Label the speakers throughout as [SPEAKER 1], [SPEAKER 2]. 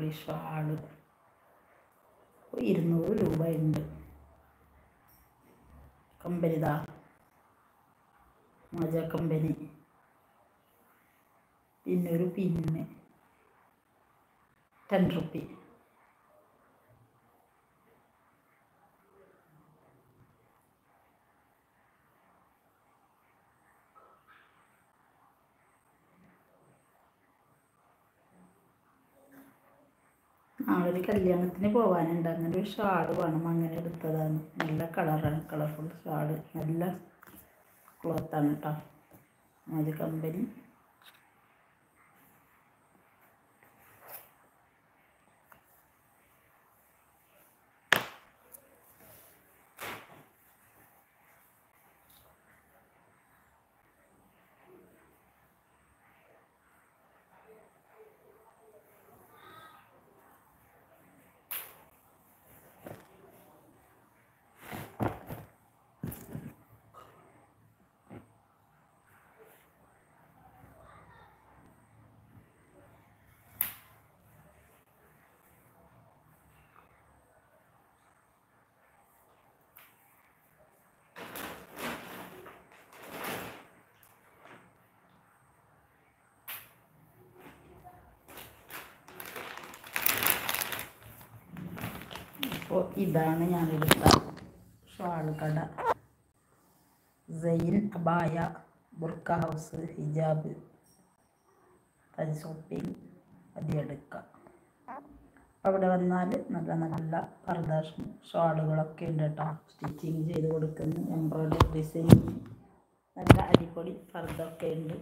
[SPEAKER 1] അടിപൊളി ഷാള് ഇരുന്നൂറ് രൂപ ഉണ്ട് കമ്പനിതാ മജ കമ്പനി പിന്നൊരു പിന്ന് ടെൻ റുപ്പി നാളെ ഒരു കല്യാണത്തിന് പോകാനുണ്ട് അങ്ങനെ ഒരു ഷാള് വേണം അങ്ങനെ എടുത്തതാണ് നല്ല കളറാണ് കളർഫുൾ ഷാള് നല്ല ക്ലോത്താണ് കേട്ടോ അത് കമ്പനി അപ്പോൾ ഇതാണ് ഞാനെടുത്ത ഷാൾ കട സെയിൻ അബായ ബുർക്ക ഹൗസ് ഹിജാബ് തനി ഷോപ്പിംഗ് അതിയെടുക്കുക അവിടെ വന്നാൽ നല്ല നല്ല പർദ ഷാളുകളൊക്കെ ഉണ്ട് കേട്ടോ സ്റ്റിച്ചിങ് ചെയ്ത് കൊടുക്കുന്നു എംബ്രോയ്ഡറി ഡിസൈനിങ് നല്ല അടിപൊളി പർദ ഒക്കെ ഉണ്ട്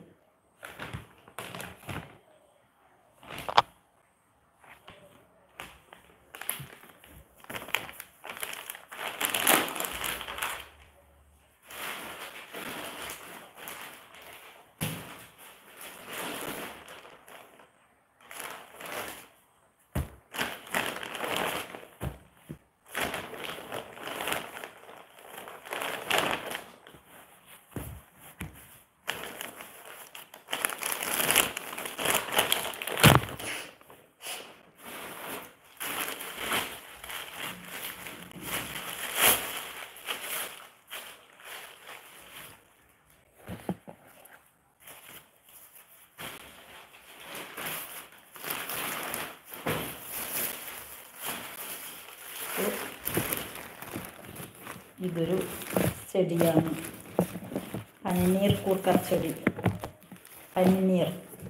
[SPEAKER 1] ഇതൊരു ചെടിയാണ് പനിനീർ കൂർക്ക ചെടി പനിനീർ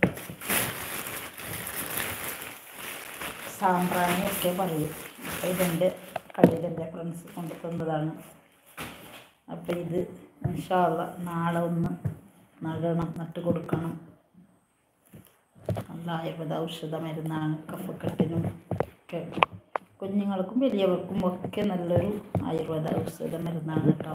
[SPEAKER 1] സാമ്പ്രാണി ഒക്കെ പറയും അപ്പോൾ ഇതെൻ്റെ കടയിൽ എൻ്റെ ഫ്രണ്ട്സ് കൊണ്ട് തന്നതാണ് അപ്പോൾ ഇത് ഇൻഷാള്ള നാളെ ഒന്ന് നടണം നട്ട് കൊടുക്കണം നല്ല ആയുർവേദ ഔഷധ മരുന്നാണ് കഫക്കെട്ടിനും ഒക്കെ കുഞ്ഞുങ്ങൾക്കും വലിയവർക്കും ഒക്കെ നല്ലൊരു ആയുർവേദ ഔഷധ മരുന്നാണ് കേട്ടോ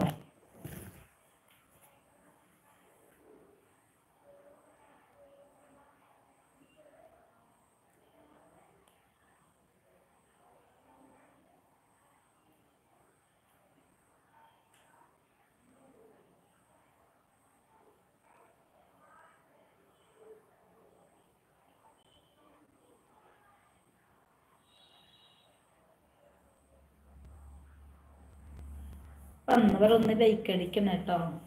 [SPEAKER 1] വന്നവർ ഒന്ന് ലൈക്ക് അടിക്കണം കേട്ടോ